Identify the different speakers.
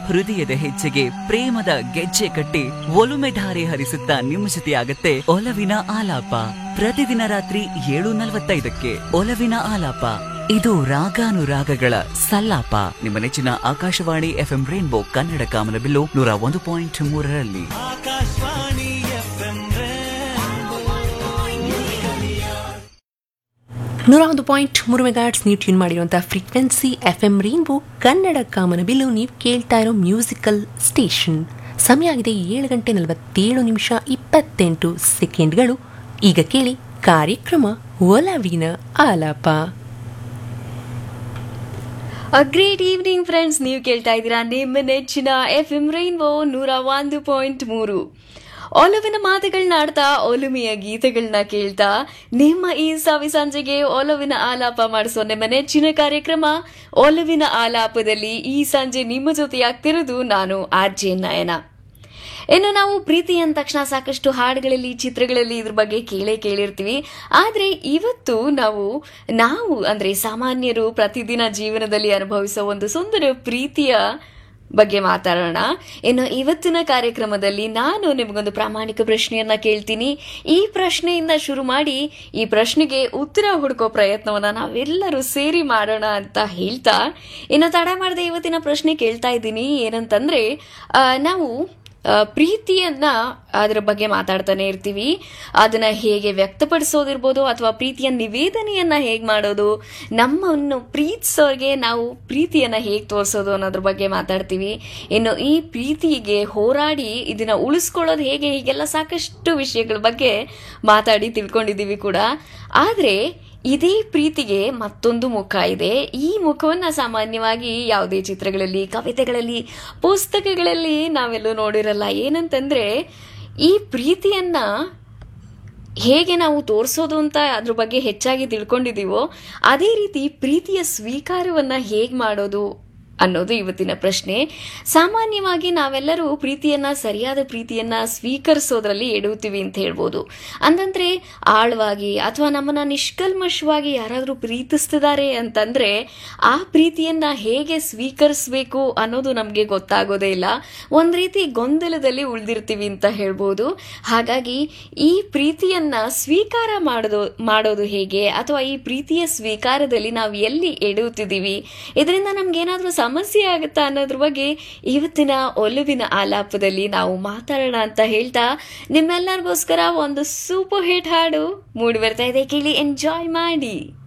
Speaker 1: ಹೃದಯದ ಹೆಜ್ಜೆಗೆ ಪ್ರೇಮದ ಗೆಜ್ಜೆ ಕಟ್ಟಿ ಒಲುಮೆ ಧಾರೆ ಹರಿಸುತ್ತಾ ನಿಮ್ಮ ಜೊತೆಯಾಗತ್ತೆ ಒಲವಿನ ಆಲಾಪ ಪ್ರತಿದಿನ ರಾತ್ರಿ ಏಳು ನಲವತ್ತೈದಕ್ಕೆ ಒಲವಿನ ಆಲಾಪ ಇದು ರಾಗಾನುರಾಗಗಳ ಸಲ್ಲಾಪ ನಿಮ್ಮ ನೆಚ್ಚಿನ ಆಕಾಶವಾಣಿ ಎಫ್ಎಂ ರೈನ್ಬೋ ಕನ್ನಡ ಕಾಮನಬಿಲ್ಲು ನೂರ ಒಂದು ಪಾಯಿಂಟ್ ಮೂರರಲ್ಲಿ
Speaker 2: ಆಕಾಶವಾಣಿ ಎಫ್ಎಂ
Speaker 3: ನೂರ ಒಂದು ಪಾಯಿಂಟ್ ಮೂರು ಮೆಗಾಟ್ಸ್ ನೀವು ಟ್ಯೂನ್ ಮಾಡಿರುವಂಥ frequency F M rainbow Kannada ಕಾಮನ ಬಿಲ್ಲು ನೀವು ಕೇಳ್ತಾ ಇರೋ ಮ್ಯೂಸಿಕಲ್ ಸ್ಟೇಷನ್ ಸಮಯ ಆಗಿದೆ ಏಳು ಗಂಟೆ ನಲವತ್ತೇಳು ನಿಮಿಷ ಇಪ್ಪತ್ತೆಂಟು ಸೆಕೆಂಡ್ಗಳು ಈಗ ಕೇಳಿ ಕಾರ್ಯಕ್ರಮ ಒಲವಿನ ಆಲಾಪ
Speaker 4: ಗ್ರೇಟ್ ಈವ್ನಿಂಗ್ ಫ್ರೆಂಡ್ಸ್ ನೀವು ಕೇಳ್ತಾ ಇದ್ದೀರಾ ನಿಮ್ಮ ನೆಚ್ಚಿನ ಎಫ್ ಎಂ ರೈನ್ಬೋ ನೂರ ಒಂದು ಪಾಯಿಂಟ್ ಮೂರು ಒಲವಿನ ಮಾತುಗಳನ್ನ ಆಡ್ತಾ ಒಲುಮೆಯ ಗೀತೆಗಳನ್ನ ಕೇಳ್ತಾ ನಿಮ್ಮ ಈ ಸವಿ ಸಂಜೆಗೆ ಒಲವಿನ ಆಲಾಪ ಮಾಡಿಸೋ ನಿಮ್ಮ ನೆಚ್ಚಿನ ಕಾರ್ಯಕ್ರಮ ಒಲವಿನ ಆಲಾಪದಲ್ಲಿ ಈ ಸಂಜೆ ನಿಮ್ಮ ಜೊತೆಯಾಗ್ತಿರೋದು ನಾನು ಆರ್ ಜೆ ನಯನ ಇನ್ನು ನಾವು ಪ್ರೀತಿ ಅಂದ ತಕ್ಷಣ ಸಾಕಷ್ಟು ಹಾಡುಗಳಲ್ಲಿ ಚಿತ್ರಗಳಲ್ಲಿ ಇದ್ರ ಬಗ್ಗೆ ಕೇಳೇ ಕೇಳಿರ್ತೀವಿ ಆದ್ರೆ ಇವತ್ತು ನಾವು ನಾವು ಅಂದ್ರೆ ಸಾಮಾನ್ಯರು ಪ್ರತಿದಿನ ಜೀವನದಲ್ಲಿ ಅನುಭವಿಸೋ ಒಂದು ಸುಂದರ ಪ್ರೀತಿಯ ಬಗ್ಗೆ ಮಾತಾಡೋಣ ಇನ್ನು ಇವತ್ತಿನ ಕಾರ್ಯಕ್ರಮದಲ್ಲಿ ನಾನು ನಿಮಗೊಂದು ಪ್ರಾಮಾಣಿಕ ಪ್ರಶ್ನೆಯನ್ನ ಕೇಳ್ತೀನಿ ಈ ಪ್ರಶ್ನೆಯಿಂದ ಶುರು ಮಾಡಿ ಈ ಪ್ರಶ್ನೆಗೆ ಉತ್ತರ ಹುಡುಕೋ ಪ್ರಯತ್ನವನ್ನ ನಾವೆಲ್ಲರೂ ಸೇರಿ ಮಾಡೋಣ ಅಂತ ಹೇಳ್ತಾ ಇನ್ನು ತಡ ಮಾಡದೆ ಇವತ್ತಿನ ಪ್ರಶ್ನೆ ಕೇಳ್ತಾ ಇದ್ದೀನಿ ಏನಂತಂದ್ರೆ ಆ, ನಾವು ಆ, ಪ್ರೀತಿಯನ್ನ ಅದರ ಬಗ್ಗೆ ಮಾತಾಡ್ತಾನೆ ಇರ್ತೀವಿ ಅದನ್ನ ಹೇಗೆ ವ್ಯಕ್ತಪಡಿಸೋದಿರ್ಬೋದು ಅಥವಾ ಪ್ರೀತಿಯ ನಿವೇದನೆಯನ್ನ ಹೇಗೆ ಮಾಡೋದು ನಮ್ಮನ್ನು ಪ್ರೀತಿಸೋರ್ಗೆ ನಾವು ಪ್ರೀತಿಯನ್ನ ಹೇಗೆ ತೋರಿಸೋದು ಅನ್ನೋದ್ರ ಬಗ್ಗೆ ಮಾತಾಡ್ತೀವಿ ಇನ್ನು ಈ ಪ್ರೀತಿಗೆ ಹೋರಾಡಿ ಇದನ್ನ ಉಳಿಸ್ಕೊಳ್ಳೋದು ಹೇಗೆ ಹೀಗೆಲ್ಲ ಸಾಕಷ್ಟು ವಿಷಯಗಳ ಬಗ್ಗೆ ಮಾತಾಡಿ ತಿಳ್ಕೊಂಡಿದ್ದೀವಿ ಕೂಡ ಆದ್ರೆ ಇದೇ ಪ್ರೀತಿಗೆ ಮತ್ತೊಂದು ಮುಖ ಇದೆ ಈ ಮುಖವನ್ನ ಸಾಮಾನ್ಯವಾಗಿ ಯಾವುದೇ ಚಿತ್ರಗಳಲ್ಲಿ ಕವಿತೆಗಳಲ್ಲಿ ಪುಸ್ತಕಗಳಲ್ಲಿ ನಾವೆಲ್ಲೂ ನೋಡಿರಲ್ಲ ಏನಂತಂದ್ರೆ ಈ ಪ್ರೀತಿಯನ್ನ ಹೇಗೆ ನಾವು ತೋರಿಸೋದು ಅಂತ ಅದ್ರ ಬಗ್ಗೆ ಹೆಚ್ಚಾಗಿ ತಿಳ್ಕೊಂಡಿದೀವೋ ಅದೇ ರೀತಿ ಪ್ರೀತಿಯ ಸ್ವೀಕಾರವನ್ನ ಹೇಗೆ ಮಾಡೋದು ಅನ್ನೋದು ಇವತ್ತಿನ ಪ್ರಶ್ನೆ ಸಾಮಾನ್ಯವಾಗಿ ನಾವೆಲ್ಲರೂ ಪ್ರೀತಿಯನ್ನ ಸರಿಯಾದ ಪ್ರೀತಿಯನ್ನ ಸ್ವೀಕರಿಸೋದ್ರಲ್ಲಿ ಎಡುತ್ತೀವಿ ಅಂತ ಹೇಳ್ಬೋದು ಅಂತಂದ್ರೆ ಆಳವಾಗಿ ಅಥವಾ ನಮ್ಮನ್ನ ನಿಷ್ಕಲ್ಮಶವಾಗಿ ಯಾರಾದರೂ ಪ್ರೀತಿಸ್ತಿದ್ದಾರೆ ಅಂತಂದ್ರೆ ಆ ಪ್ರೀತಿಯನ್ನ ಹೇಗೆ ಸ್ವೀಕರಿಸಬೇಕು ಅನ್ನೋದು ನಮಗೆ ಗೊತ್ತಾಗೋದೇ ಇಲ್ಲ ಒಂದ್ ರೀತಿ ಗೊಂದಲದಲ್ಲಿ ಉಳಿದಿರ್ತೀವಿ ಅಂತ ಹೇಳ್ಬೋದು ಹಾಗಾಗಿ ಈ ಪ್ರೀತಿಯನ್ನ ಸ್ವೀಕಾರ ಮಾಡೋದು ಮಾಡೋದು ಹೇಗೆ ಅಥವಾ ಈ ಪ್ರೀತಿಯ ಸ್ವೀಕಾರದಲ್ಲಿ ನಾವು ಎಲ್ಲಿ ಎಡುತ್ತಿದ್ದೀವಿ ಇದರಿಂದ ನಮ್ಗೇನಾದ್ರೂ ಸಮಸ್ಯೆ ಆಗುತ್ತಾ ಅನ್ನೋದ್ರ ಬಗ್ಗೆ ಇವತ್ತಿನ ಒಲವಿನ ಆಲಾಪದಲ್ಲಿ ನಾವು ಮಾತಾಡೋಣ ಅಂತ ಹೇಳ್ತಾ ನಿಮ್ಮೆಲ್ಲರಿಗೋಸ್ಕರ ಒಂದು ಸೂಪರ್ ಹಿಟ್ ಹಾಡು ಮೂಡಿ ಬರ್ತಾ ಇದೆ ಕೇಳಿ ಎಂಜಾಯ್ ಮಾಡಿ